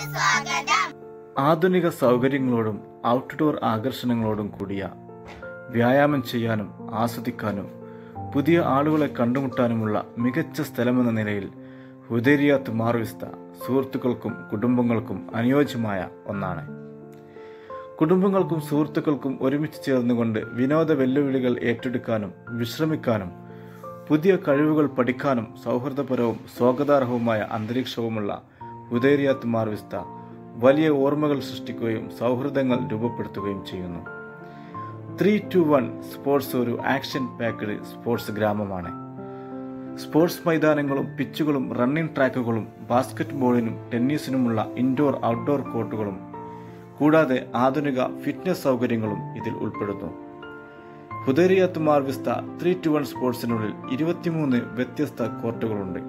സ്വാഗതം ആധുനിക സൗകര്യങ്ങളോടും ഔട്ട്ഡോർ ആകർഷണങ്ങളോടും കൂടിയ വ്യായാമം ചെയ്യാനും ആസ്വദിക്കാനും പുതിയ ആളുകളെ കണ്ടുമുട്ടാനുമുള്ള മികച്ച സ്ഥലമെന്ന നിലയിൽ ഹുദേരിയാത്ത് മാർവിസ്ത സുഹൃത്തുക്കൾക്കും കുടുംബങ്ങൾക്കും അനുയോജ്യമായ ഒന്നാണ് കുടുംബങ്ങൾക്കും സുഹൃത്തുക്കൾക്കും ഒരുമിച്ച് ചേർന്നുകൊണ്ട് വിനോദ വെല്ലുവിളികൾ ഏറ്റെടുക്കാനും വിശ്രമിക്കാനും പുതിയ കഴിവുകൾ പഠിക്കാനും സൗഹൃദപരവും സ്വാഗതാർഹവുമായ അന്തരീക്ഷവുമുള്ള ഉദയരിയാത്ത് മാർവിസ്ത വലിയ ഓർമ്മകൾ സൃഷ്ടിക്കുകയും സൗഹൃദങ്ങൾ രൂപപ്പെടുത്തുകയും ചെയ്യുന്നു ത്രീ ടു വൺ സ്പോർട്സ് ഒരു ആക്ഷൻ പാക്ഡ് സ്പോർട്സ് ഗ്രാമമാണ് സ്പോർട്സ് മൈതാനങ്ങളും പിച്ചുകളും റണ്ണിംഗ് ട്രാക്കുകളും ബാസ്കറ്റ് ബോളിനും ടെന്നീസിനുമുള്ള ഇൻഡോർ ഔട്ട്ഡോർ കോർട്ടുകളും കൂടാതെ ആധുനിക ഫിറ്റ്നസ് സൗകര്യങ്ങളും ഇതിൽ ഉൾപ്പെടുന്നു Hudayriyat Marvista three two one സ്പോർട്സിനുള്ളിൽ ഇരുപത്തിമൂന്ന് വ്യത്യസ്ത കോർട്ടുകളുണ്ട്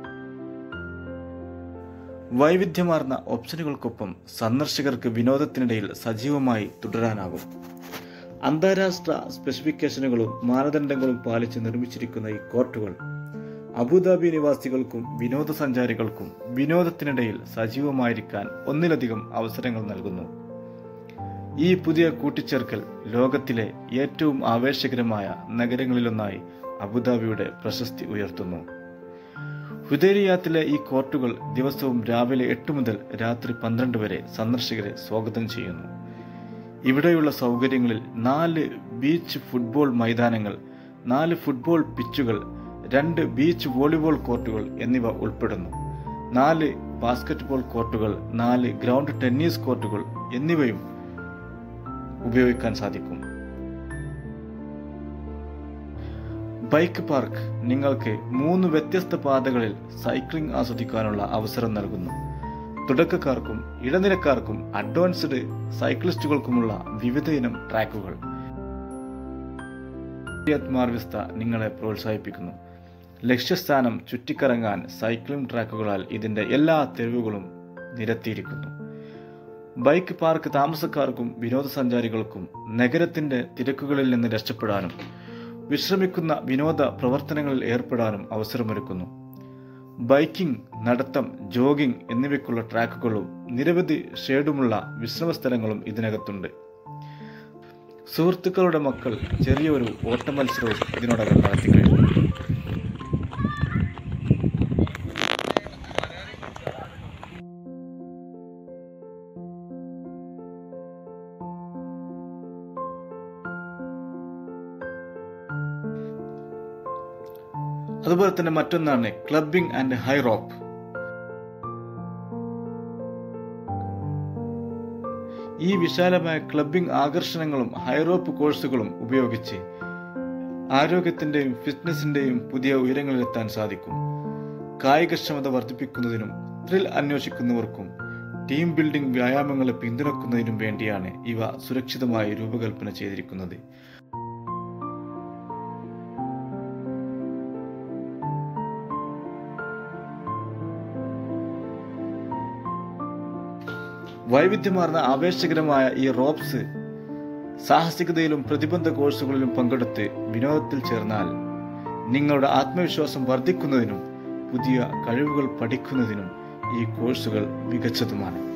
വൈവിധ്യമാർന്ന ഓപ്ഷനുകൾക്കൊപ്പം സന്ദർശകർക്ക് വിനോദത്തിനിടയിൽ സജീവമായി തുടരാനാകും അന്താരാഷ്ട്ര സ്പെസിഫിക്കേഷനുകളും മാനദണ്ഡങ്ങളും പാലിച്ച് നിർമ്മിച്ചിരിക്കുന്ന ഈ കോർട്ടുകൾ അബുദാബി നിവാസികൾക്കും വിനോദസഞ്ചാരികൾക്കും വിനോദത്തിനിടയിൽ സജീവമായിരിക്കാൻ ഒന്നിലധികം അവസരങ്ങൾ നൽകുന്നു ഈ പുതിയ കൂട്ടിച്ചേർക്കൽ ലോകത്തിലെ ഏറ്റവും ആവേശകരമായ നഗരങ്ങളിലൊന്നായി അബുദാബിയുടെ പ്രശസ്തി ഉയർത്തുന്നു ഹുദേരിയാത്തിലെ ഈ കോർട്ടുകൾ ദിവസവും രാവിലെ എട്ട് മുതൽ രാത്രി പന്ത്രണ്ട് വരെ സന്ദർശകരെ സ്വാഗതം ചെയ്യുന്നു ഇവിടെയുള്ള സൗകര്യങ്ങളിൽ നാല് ബീച്ച് ഫുട്ബോൾ മൈതാനങ്ങൾ നാല് ഫുട്ബോൾ പിച്ചുകൾ രണ്ട് ബീച്ച് വോളിബോൾ കോർട്ടുകൾ എന്നിവ ഉൾപ്പെടുന്നു നാല് ബാസ്കറ്റ്ബോൾ കോർട്ടുകൾ നാല് ഗ്രൗണ്ട് ടെന്നീസ് കോർട്ടുകൾ എന്നിവയും ഉപയോഗിക്കാൻ സാധിക്കും ബൈക്ക് പാർക്ക് നിങ്ങൾക്ക് മൂന്ന് വ്യത്യസ്ത പാതകളിൽ സൈക്ലിംഗ് ആസ്വദിക്കാനുള്ള അവസരം നൽകുന്നു തുടക്കക്കാർക്കും ഇടനിലക്കാർക്കും അഡ്വാൻസ്ഡ് സൈക്ലിസ്റ്റുകൾക്കുമുള്ള വിവിധ ഇനം ട്രാക്കുകൾ മാർവിസ്ത നിങ്ങളെ പ്രോത്സാഹിപ്പിക്കുന്നു ലക്ഷ്യസ്ഥാനം ചുറ്റിക്കറങ്ങാൻ സൈക്ലിംഗ് ട്രാക്കുകളാൽ ഇതിന്റെ എല്ലാ തെരുവുകളും നിരത്തിയിരിക്കുന്നു ബൈക്ക് പാർക്ക് താമസക്കാർക്കും വിനോദസഞ്ചാരികൾക്കും നഗരത്തിന്റെ തിരക്കുകളിൽ നിന്ന് രക്ഷപ്പെടാനും വിശ്രമിക്കുന്ന വിനോദ പ്രവർത്തനങ്ങളിൽ ഏർപ്പെടാനും അവസരമൊരുക്കുന്നു ബൈക്കിംഗ് നടത്തം ജോഗിംഗ് എന്നിവയ്ക്കുള്ള ട്രാക്കുകളും നിരവധി ഷേഡുമുള്ള വിശ്രമ സ്ഥലങ്ങളും ഇതിനകത്തുണ്ട് സുഹൃത്തുക്കളുടെ മക്കൾ ചെറിയൊരു ഓട്ടമത്സരവും ഇതിനോടകം നടത്തി കഴിഞ്ഞു അതുപോലെ തന്നെ മറ്റൊന്നാണ് ക്ലബിംഗ് ആൻഡ് ഹൈ റോപ്പ് ഈ വിശാലമായ ക്ലബിംഗ് ആകർഷണങ്ങളും ഹൈറോപ്പ് കോഴ്സുകളും ഉപയോഗിച്ച് ആരോഗ്യത്തിന്റെയും ഫിറ്റ്നസിന്റെയും പുതിയ ഉയരങ്ങളിലെത്താൻ സാധിക്കും കായികക്ഷമത വർദ്ധിപ്പിക്കുന്നതിനും ത്രിൽ അന്വേഷിക്കുന്നവർക്കും ടീം ബിൽഡിംഗ് വ്യായാമങ്ങളെ പിന്തുണക്കുന്നതിനും വേണ്ടിയാണ് ഇവ സുരക്ഷിതമായി രൂപകൽപ്പന ചെയ്തിരിക്കുന്നത് വൈവിധ്യമാർന്ന ആവേശകരമായ ഈ റോപ്സ് സാഹസികതയിലും പ്രതിബന്ധ കോഴ്സുകളിലും പങ്കെടുത്ത് വിനോദത്തിൽ ചേർന്നാൽ നിങ്ങളുടെ ആത്മവിശ്വാസം വർദ്ധിക്കുന്നതിനും പുതിയ കഴിവുകൾ പഠിക്കുന്നതിനും ഈ കോഴ്സുകൾ മികച്ചതുമാണ്